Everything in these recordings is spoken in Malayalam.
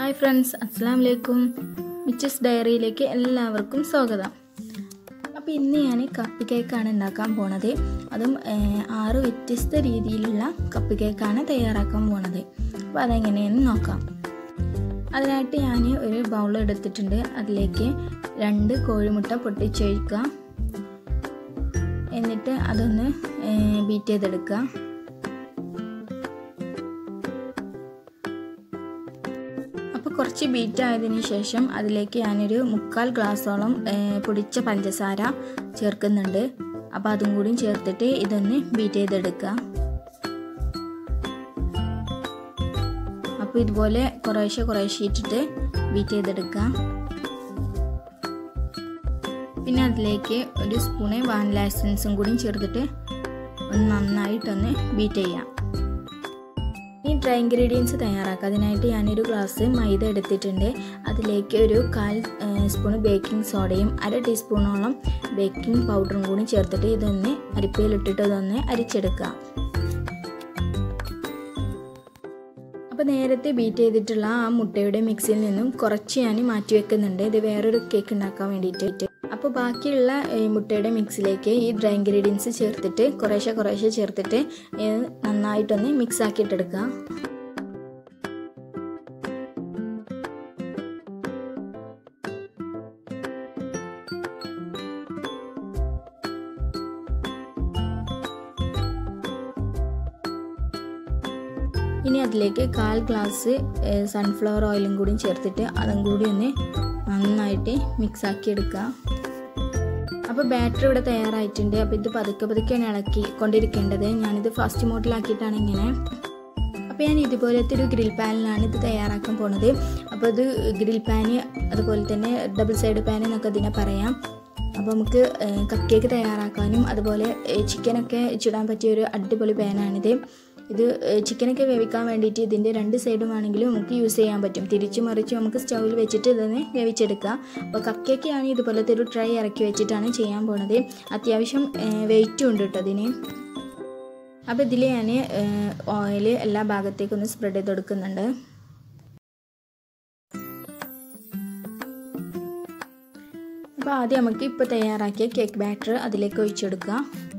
ഹായ് ഫ്രണ്ട്സ് അസ്സാം വലൈക്കും മിച്ചസ് ഡയറിയിലേക്ക് എല്ലാവർക്കും സ്വാഗതം അപ്പോൾ ഇന്ന് ഞാൻ കപ്പ് കേക്കാണ് ഉണ്ടാക്കാൻ പോണത് അതും ഏഹ്, ആറ് വ്യത്യസ്ത രീതിയിലുള്ള കപ്പ് കേക്കാണ് തയ്യാറാക്കാൻ പോണത് അപ്പോൾ അതെങ്ങനെയെന്ന് നോക്കാം അതിനായിട്ട് ഞാൻ ഒരു ബൗൾ എടുത്തിട്ടുണ്ട് അതിലേക്ക് രണ്ട് കോഴിമുട്ട പൊട്ടിച്ചൊഴിക്കുക എന്നിട്ട് അതൊന്ന് ബീറ്റ് ചെയ്തെടുക്കുക അപ്പോൾ കുറച്ച് ബീറ്റ് ആയതിനു ശേഷം അതിലേക്ക് ഞാനൊരു മുക്കാൽ ഗ്ലാസോളം പൊടിച്ച പഞ്ചസാര ചേർക്കുന്നുണ്ട് അപ്പോൾ അതും കൂടി ചേർത്തിട്ട് ഇതൊന്ന് ബീറ്റ് ചെയ്തെടുക്കുക അപ്പോൾ ഇതുപോലെ കുറേശ്ശെ കുറേശ്ശെ ഇട്ടിട്ട് ബീറ്റ് ചെയ്തെടുക്കുക പിന്നെ അതിലേക്ക് ഒരു സ്പൂണ് വാനില എസൻസും കൂടി ചേർത്തിട്ട് ഒന്ന് നന്നായിട്ടൊന്ന് ബീറ്റ് ചെയ്യാം ഈ ഡ്രൈ ഇൻഗ്രീഡിയൻസ് തയ്യാറാക്കുക അതിനായിട്ട് ഞാനൊരു ഗ്ലാസ് മൈദ എടുത്തിട്ടുണ്ട് അതിലേക്ക് ഒരു കാൽ സ്പൂൺ ബേക്കിംഗ് സോഡയും അര ടീസ്പൂണോളം ബേക്കിംഗ് പൗഡറും കൂടി ചേർത്തിട്ട് ഇതൊന്ന് അരിപ്പയിലിട്ടിട്ട് ഇതൊന്ന് അരിച്ചെടുക്കുക അപ്പോൾ നേരത്തെ ബീറ്റ് ചെയ്തിട്ടുള്ള ആ മുട്ടയുടെ മിക്സിൽ നിന്നും കുറച്ച് ഞാൻ മാറ്റി വെക്കുന്നുണ്ട് ഇത് വേറൊരു കേക്ക് ഉണ്ടാക്കാൻ വേണ്ടിയിട്ട് അപ്പോൾ ബാക്കിയുള്ള ഈ മുട്ടയുടെ മിക്സിലേക്ക് ഈ ഡ്രൈ ഇൻഗ്രീഡിയൻസ് ചേർത്തിട്ട് കുറേശ്ശെ കുറേശ്ശെ ചേർത്തിട്ട് ഇത് നന്നായിട്ടൊന്ന് മിക്സ് ആക്കിയിട്ടെടുക്കുക ഇനി അതിലേക്ക് കാൽ ഗ്ലാസ് സൺഫ്ലവർ ഓയിലും കൂടി ചേർത്തിട്ട് അതും കൂടി ഒന്ന് നന്നായിട്ട് മിക്സ് ആക്കി എടുക്കുക അപ്പോൾ ബാറ്റർ ഇവിടെ തയ്യാറായിട്ടുണ്ട് അപ്പോൾ ഇത് പതുക്കെ പതുക്കെയാണ് ഇളക്കി കൊണ്ടിരിക്കേണ്ടത് ഞാനിത് ഫാസ്റ്റ് മോഡിലാക്കിയിട്ടാണ് ഇങ്ങനെ അപ്പോൾ ഞാൻ ഇതുപോലത്തെ ഒരു ഗ്രിൽ പാനിലാണ് ഇത് തയ്യാറാക്കാൻ പോണത് അപ്പോൾ ഇത് ഗ്രിൽ പാന് അതുപോലെ തന്നെ ഡബിൾ സൈഡ് പാൻ എന്നൊക്കെ ഇതിനെ പറയാം അപ്പോൾ നമുക്ക് കപ്പ് കേക്ക് തയ്യാറാക്കാനും അതുപോലെ ചിക്കനൊക്കെ ചുടാൻ പറ്റിയ ഒരു അടിപൊളി പാനാണിത് ഇത് ചിക്കനൊക്കെ വേവിക്കാൻ വേണ്ടിയിട്ട് ഇതിൻ്റെ രണ്ട് സൈഡും ആണെങ്കിലും നമുക്ക് യൂസ് ചെയ്യാൻ പറ്റും തിരിച്ചു മറിച്ച് നമുക്ക് സ്റ്റൗവിൽ വെച്ചിട്ട് ഇതൊന്ന് വേവിച്ചെടുക്കുക അപ്പോൾ കപ്പ് കേക്ക് ഞാൻ ഇതുപോലത്തെ ഒരു ട്രൈ ഇറക്കി വെച്ചിട്ടാണ് ചെയ്യാൻ പോണത് അത്യാവശ്യം വെയിറ്റും ഉണ്ട് കേട്ടോ അതിന് അപ്പോൾ ഇതിൽ ഞാൻ ഓയിൽ എല്ലാ ഭാഗത്തേക്കും ഒന്ന് സ്പ്രെഡ് ചെയ്ത് കൊടുക്കുന്നുണ്ട് അപ്പോൾ ആദ്യം നമുക്ക് ഇപ്പോൾ തയ്യാറാക്കിയ കേക്ക് ബാറ്റർ അതിലേക്ക് ഒഴിച്ചെടുക്കുക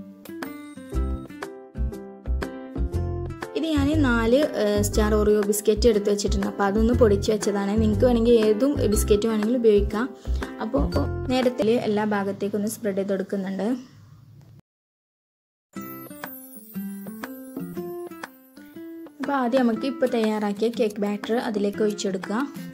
ഇത് ഞാൻ നാല് സ്റ്റാർ ഓറിയോ ബിസ്ക്കറ്റ് എടുത്ത് വെച്ചിട്ടുണ്ട് അപ്പോൾ അതൊന്ന് പൊടിച്ച് വെച്ചതാണ് നിങ്ങൾക്ക് വേണമെങ്കിൽ ഏതും ബിസ്ക്കറ്റ് വേണമെങ്കിൽ ഉപയോഗിക്കാം അപ്പോൾ നേരത്തിൽ എല്ലാ ഭാഗത്തേക്കും ഒന്ന് സ്പ്രെഡ് ചെയ്ത് കൊടുക്കുന്നുണ്ട് അപ്പോൾ ആദ്യം നമുക്ക് ഇപ്പോൾ തയ്യാറാക്കിയ കേക്ക് ബാറ്റർ അതിലേക്ക് ഒഴിച്ചെടുക്കുക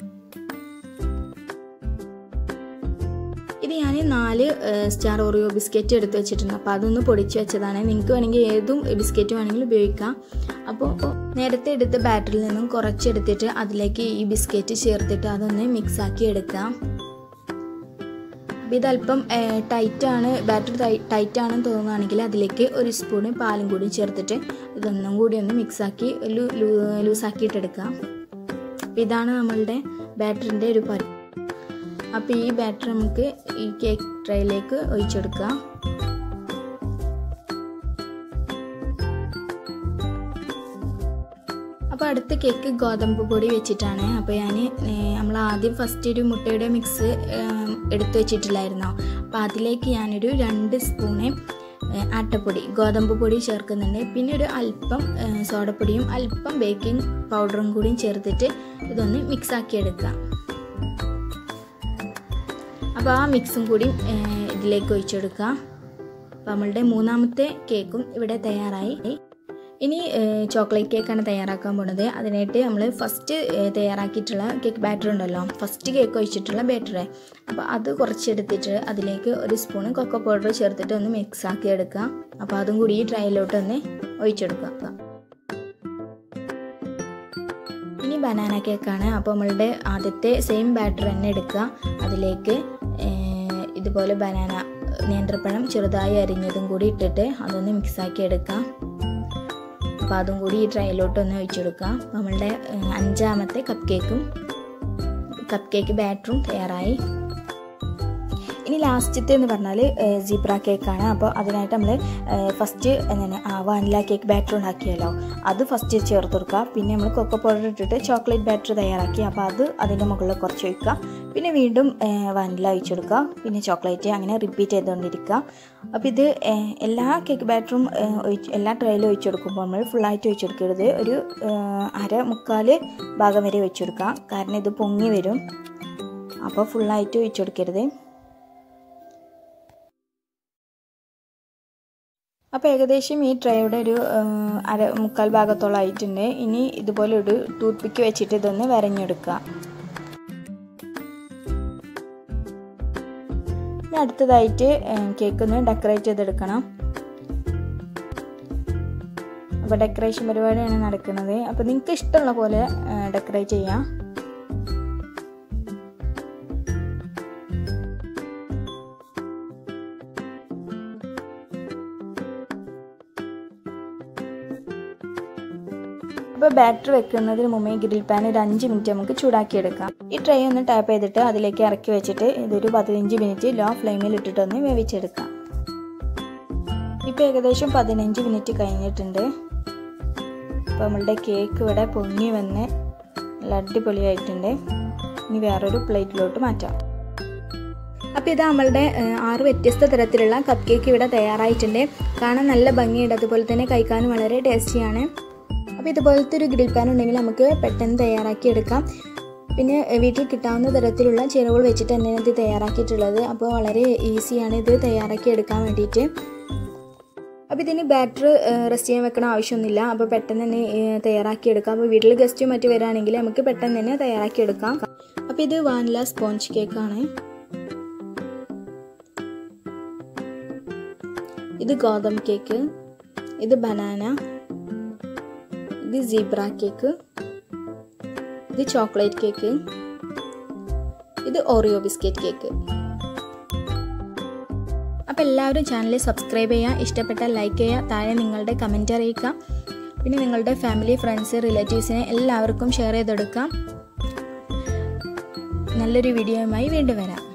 ഇത് ഞാൻ നാല് സ്റ്റാർ ഓറിയോ ബിസ്ക്കറ്റ് എടുത്ത് വെച്ചിട്ടുണ്ട് അപ്പോൾ അതൊന്ന് പൊടിച്ച് വെച്ചതാണ് നിങ്ങൾക്ക് വേണമെങ്കിൽ ഏതും ബിസ്ക്കറ്റ് വേണമെങ്കിൽ ഉപയോഗിക്കാം അപ്പോൾ നേരത്തെ എടുത്ത ബാറ്ററിൽ നിന്നും കുറച്ചെടുത്തിട്ട് അതിലേക്ക് ഈ ബിസ്ക്കറ്റ് ചേർത്തിട്ട് അതൊന്ന് മിക്സ് ആക്കി എടുക്കാം അപ്പോൾ ഇതല്പം ടൈറ്റാണ് ബാറ്റർ ടൈറ്റ് ആണെന്ന് തോന്നുകയാണെങ്കിൽ അതിലേക്ക് ഒരു സ്പൂണ് പാലും കൂടി ചേർത്തിട്ട് ഇതൊന്നും കൂടി ഒന്ന് മിക്സാക്കി ലൂസാക്കിയിട്ടെടുക്കാം അപ്പോൾ ഇതാണ് നമ്മളുടെ ബാറ്ററിൻ്റെ ഒരു പരി അപ്പോൾ ഈ ബാറ്റർ നമുക്ക് ഈ കേക്ക് ട്രേയിലേക്ക് ഒഴിച്ചെടുക്കാം അപ്പോൾ അടുത്ത കേക്ക് ഗോതമ്പ് പൊടി വെച്ചിട്ടാണ് അപ്പോൾ ഞാൻ നമ്മൾ ആദ്യം ഫസ്റ്റ് ഒരു മുട്ടയുടെ മിക്സ് എടുത്തു വെച്ചിട്ടില്ലായിരുന്നോ അപ്പോൾ അതിലേക്ക് ഞാനൊരു രണ്ട് സ്പൂണ് ആട്ടപ്പൊടി ഗോതമ്പ് പൊടി ചേർക്കുന്നുണ്ട് പിന്നെ ഒരു അല്പം സോഡപ്പൊടിയും അല്പം ബേക്കിംഗ് പൗഡറും കൂടിയും ചേർത്തിട്ട് ഇതൊന്ന് മിക്സ് ആക്കി എടുക്കാം അപ്പോൾ ആ മിക്സും കൂടി ഇതിലേക്ക് ഒഴിച്ചെടുക്കുക അപ്പോൾ നമ്മളുടെ മൂന്നാമത്തെ കേക്കും ഇവിടെ തയ്യാറായി ഇനി ചോക്ലേറ്റ് കേക്കാണ് തയ്യാറാക്കാൻ പോണത് അതിനായിട്ട് നമ്മൾ ഫസ്റ്റ് തയ്യാറാക്കിയിട്ടുള്ള കേക്ക് ബാറ്റർ ഉണ്ടല്ലോ ഫസ്റ്റ് കേക്ക് ഒഴിച്ചിട്ടുള്ള ബാറ്റർ അപ്പോൾ അത് കുറച്ചെടുത്തിട്ട് അതിലേക്ക് ഒരു സ്പൂൺ കൊക്കോ പൗഡർ ചേർത്തിട്ട് ഒന്ന് മിക്സ് ആക്കി എടുക്കുക അപ്പോൾ അതും കൂടി ഈ ട്രൈയിലോട്ട് ഒന്ന് ഒഴിച്ചെടുക്കുക ഇനി ബനാന കേക്കാണ് അപ്പോൾ നമ്മളുടെ ആദ്യത്തെ സെയിം ബാറ്റർ തന്നെ എടുക്കുക അതിലേക്ക് ഇതുപോലെ ബനാന നേന്ത്രപ്പഴം ചെറുതായി അരിഞ്ഞതും കൂടി ഇട്ടിട്ട് അതൊന്ന് മിക്സാക്കി എടുക്കാം അപ്പോൾ അതും കൂടി ഈ ട്രൈയിലോട്ട് ഒന്ന് ഒഴിച്ചെടുക്കാം നമ്മളുടെ അഞ്ചാമത്തെ കപ്പ് കേക്കും കപ്പ് കേക്ക് ബാറ്ററും തയ്യാറായി ഇനി ലാസ്റ്റത്തെ എന്ന് പറഞ്ഞാൽ സീബ്ര കേക്കാണ് അപ്പോൾ അതിനായിട്ട് നമ്മൾ ഫസ്റ്റ് എന്താണ് ആ വാനില കേക്ക് ബാറ്റർ ഉണ്ടാക്കിയല്ലോ അത് ഫസ്റ്റ് ചേർത്ത് കൊടുക്കുക പിന്നെ നമ്മൾ കൊക്കോ പൗഡർ ഇട്ടിട്ട് ചോക്ലേറ്റ് ബാറ്റർ തയ്യാറാക്കി അപ്പോൾ അത് അതിൻ്റെ മുകളിൽ കുറച്ച് ഒഴിക്കുക പിന്നെ വീണ്ടും വാനില ഒഴിച്ചു കൊടുക്കുക പിന്നെ ചോക്ലേറ്റ് അങ്ങനെ റിപ്പീറ്റ് ചെയ്തുകൊണ്ടിരിക്കുക അപ്പോൾ ഇത് ഏഹ്, എല്ലാ കേക്ക് ബാറ്ററും ഏഹ്, ഒഴിച്ച് എല്ലാ ട്രേയിലും ഒഴിച്ചു കൊടുക്കുമ്പോൾ നമ്മൾ ഫുള്ളായിട്ട് ഒഴിച്ചു കൊടുക്കരുത് ഒരു ഏഹ്, അര മുക്കാൽ ഭാഗം വരെ ഒഴിച്ചു കൊടുക്കുക കാരണം ഇത് പൊങ്ങി വരും അപ്പോൾ ഫുള്ളായിട്ട് ഒഴിച്ചു കൊടുക്കരുത് അപ്പോൾ ഏകദേശം ഈ ട്രേയുടെ ഒരു ആ, അര മുക്കാൽ ഭാഗത്തോളം ആയിട്ടുണ്ട് ഇനി ഇതുപോലെ ഒരു ടൂത്ത് പിക്ക് വെച്ചിട്ട് ഇതൊന്ന് വരഞ്ഞെടുക്കുക ഇനി അടുത്തതായിട്ട് കേക്ക് ഒന്ന് ഡെക്കറേറ്റ് ചെയ്തെടുക്കണം അപ്പോൾ ഡെക്കറേഷൻ പരിപാടിയാണ് നടക്കുന്നത് അപ്പോൾ നിങ്ങൾക്ക് ഇഷ്ടമുള്ള പോലെ ഡെക്കറേറ്റ് ചെയ്യാം അപ്പോൾ ബാറ്റർ വെക്കുന്നതിന് മുമ്പേ ഗ്രിൽ പാൻ ഒരു അഞ്ച് മിനിറ്റ് നമുക്ക് ചൂടാക്കിയെടുക്കാം ഈ ട്രേ ഒന്ന് ടാപ്പ് ചെയ്തിട്ട് അതിലേക്ക് ഇറക്കി വെച്ചിട്ട് ഇതൊരു പതിനഞ്ച് മിനിറ്റ് ലോ ഫ്ലെയിമിൽ ഇട്ടിട്ടൊന്ന് വേവിച്ചെടുക്കാം ഇപ്പോൾ ഏകദേശം പതിനഞ്ച് മിനിറ്റ് കഴിഞ്ഞിട്ടുണ്ട് അപ്പോൾ നമ്മളുടെ കേക്ക് ഇവിടെ പൊങ്ങി വന്ന് നല്ല അടിപൊളിയായിട്ടുണ്ട് ഇനി വേറൊരു പ്ലേറ്റിലോട്ട് മാറ്റാം അപ്പോൾ ഇത് നമ്മളുടെ ഏഹ്, ആറ് വ്യത്യസ്ത തരത്തിലുള്ള കപ്പ് കേക്ക് ഇവിടെ തയ്യാറായിട്ടുണ്ട് കാണാൻ നല്ല ഭംഗിയുണ്ട് അതുപോലെ തന്നെ കഴിക്കാനും വളരെ ടേസ്റ്റിയാണ് അപ്പോൾ ഇതുപോലത്തെ ഒരു ഗ്രിൽ പാൻ ഉണ്ടെങ്കിൽ നമുക്ക് പെട്ടെന്ന് തയ്യാറാക്കി എടുക്കാം പിന്നെ ഏഹ്, വീട്ടിൽ കിട്ടാവുന്ന തരത്തിലുള്ള ചേരുവകൾ വെച്ചിട്ട് തന്നെയാണ് ഇത് തയ്യാറാക്കിയിട്ടുള്ളത് അപ്പോൾ വളരെ ഈസിയാണ് ഇത് തയ്യാറാക്കി എടുക്കാൻ വേണ്ടിയിട്ട് അപ്പോൾ ഇതിന് ബാറ്റർ റെസ്റ്റ് ചെയ്യാൻ വെക്കണ ആവശ്യമൊന്നുമില്ല അപ്പോൾ പെട്ടെന്ന് തന്നെ ഏഹ്, തയ്യാറാക്കിയെടുക്കാം അപ്പോൾ വീട്ടിൽ ഗസ്റ്റ് മറ്റു വരാണെങ്കിൽ നമുക്ക് പെട്ടെന്ന് തന്നെ തയ്യാറാക്കിയെടുക്കാം അപ്പോൾ ഇത് വാനില സ്പോഞ്ച് കേക്കാണ് ഇത് ഗോതമ്പ് കേക്ക് ഇത് ബനാന ഇത് സീബ്ര കേക്ക് ഇത് ചോക്ലേറ്റ് കേക്ക് ഇത് ഓറിയോ ബിസ്ക്കറ്റ് കേക്ക് അപ്പോൾ എല്ലാവരും ചാനൽ സബ്സ്ക്രൈബ് ചെയ്യുക ഇഷ്ടപ്പെട്ടാൽ ലൈക്ക് ചെയ്യുക താഴെ നിങ്ങളുടെ കമൻറ്റ് അറിയിക്കുക പിന്നെ നിങ്ങളുടെ ഫാമിലി ഫ്രണ്ട്സ് റിലേറ്റീവ്സിനെ എല്ലാവർക്കും ഷെയർ ചെയ്തെടുക്കാം നല്ലൊരു വീഡിയോയുമായി വീണ്ടും വരാം